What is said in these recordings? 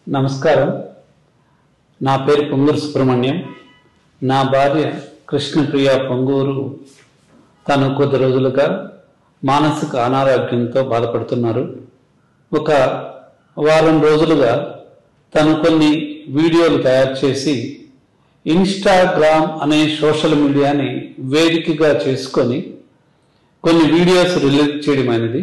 నమస్కారం నా పేరు పొంగూరు సుబ్రహ్మణ్యం నా భార్య కృష్ణప్రియ పొంగూరు తను కొద్ది రోజులుగా మానసిక అనారోగ్యంతో బాధపడుతున్నారు ఒక వారం రోజులుగా తను కొన్ని వీడియోలు తయారు చేసి ఇన్స్టాగ్రామ్ అనే సోషల్ మీడియాని వేదికగా చేసుకొని కొన్ని వీడియోస్ రిలీజ్ చేయడం అనేది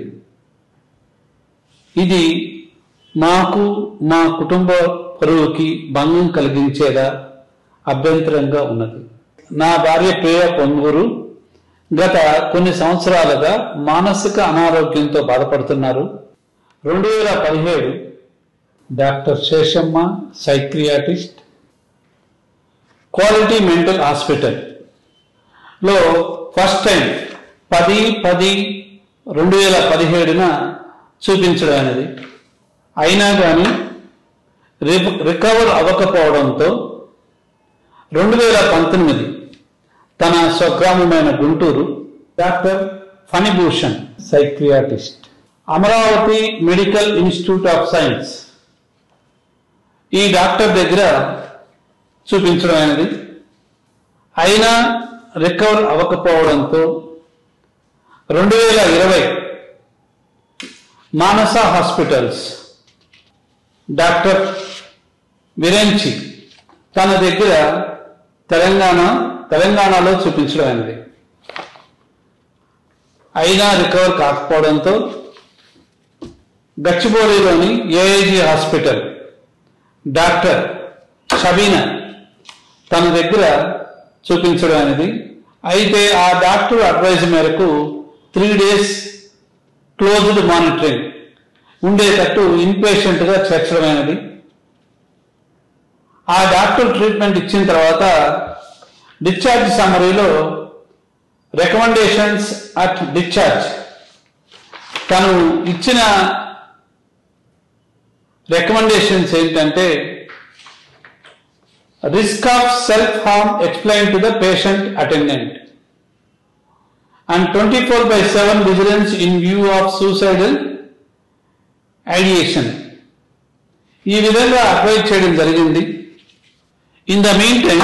ఇది మాకు మా కుటుంబ పరువుకి భంగం కలిగించేదా అభ్యంతరంగా ఉన్నది నా భార్య ప్రియ పొంగూరు గత కొన్ని సంవత్సరాలుగా మానసిక అనారోగ్యంతో బాధపడుతున్నారు రెండు వేల పదిహేడు doctor Seshamma psychiatrist quality mental hospital లో ఫస్ట్ టైం పది పది రెండు వేల పదిహేడున చూపించడం అనేది అయినా కానీ రికవర్ అవ్వకపోవడంతో రెండు వేల పంతొమ్మిది తన స్వగ్రామమైన Guntur doctor Phanibhushan psychiatrist Amaravati medical institute of science ఈ డాక్టర్ దగ్గర చూపించడం అనేది అయినా రికవర్ అవ్వకపోవడంతో రెండు వేల ఇరవై మానస హాస్పిటల్స్ డాక్టర్ విరెంచి తన దగ్గర తెలంగాణ తెలంగాణలో చూపించడం అనేది అయినా రికవర్ కాకపోవడంతో గచ్చిబౌలిలోని ఏఐజీ హాస్పిటల్ డాక్టర్ షబీనా తన దగ్గర చూపించడం అనేది అయితే ఆ డాక్టర్ అడ్వైజ్ మేరకు త్రీ డేస్ క్లోజ్డ్ మానిటరింగ్ ఉండేటట్టు ఇన్పేషెంట్గా చేర్చడం అనేది ఆ డాక్టర్ ట్రీట్మెంట్ ఇచ్చిన తర్వాత డిశ్చార్జ్ సమరీలో రికమెండేషన్స్ అట్ డిశ్చార్జ్ తను ఇచ్చిన రికమెండేషన్స్ ఏంటంటే risk of self harm explain to the patient attendant and twenty four by seven vigilance in view of suicidal ideation ఈ విధంగా అడ్వైజ్ చేయడం జరిగింది ఇన్ ద మీన్ టైం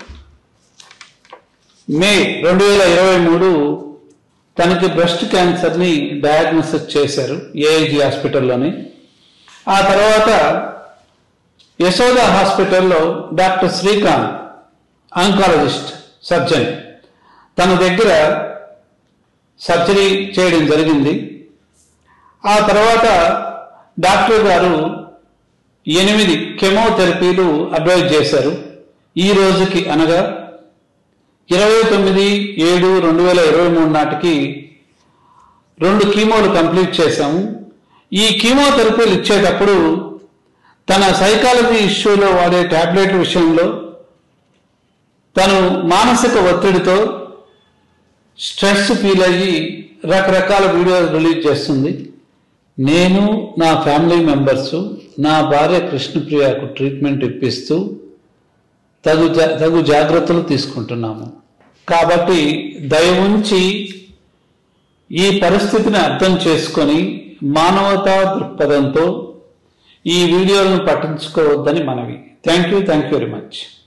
మే రెండు వేల ఇరవై మూడు తనకి బ్రెస్ట్ క్యాన్సర్ని డయాగ్నోసిస్ చేశారు ఏఐజీ హాస్పిటల్లోని ఆ తర్వాత యశోద హాస్పిటల్లో డాక్టర్ శ్రీకాంత్ ఆంకాలజిస్ట్ సర్జన్ తన దగ్గర సర్జరీ చేయడం జరిగింది ఆ తర్వాత డాక్టర్ గారు ఎనిమిది కెమోథెరపీలు అడ్వైజ్ చేశారు ఈ రోజుకి అనగా ఇరవై తొమ్మిది ఏడు రెండు వేల ఇరవై మూడు నాటికి రెండు కీమోలు కంప్లీట్ చేశాము ఈ కీమోథెరపీలు ఇచ్చేటప్పుడు తన సైకాలజీ ఇష్యూలో వాడే ట్యాబ్లెట్ల విషయంలో తను మానసిక ఒత్తిడితో స్ట్రెస్ ఫీల్ అయ్యి రకరకాల వీడియోలు రిలీజ్ చేస్తుంది నేను నా ఫ్యామిలీ మెంబర్స్ నా భార్య కృష్ణప్రియకు ట్రీట్మెంట్ ఇప్పిస్తూ తగు జా- తగు జాగ్రత్తలు తీసుకుంటున్నాము కాబట్టి దయ ఉంచి ఈ పరిస్థితిని అర్థం చేసుకొని మానవతా దృక్పథంతో ఈ వీడియోలను పట్టించుకోవద్దని మనవి thank you thank you very much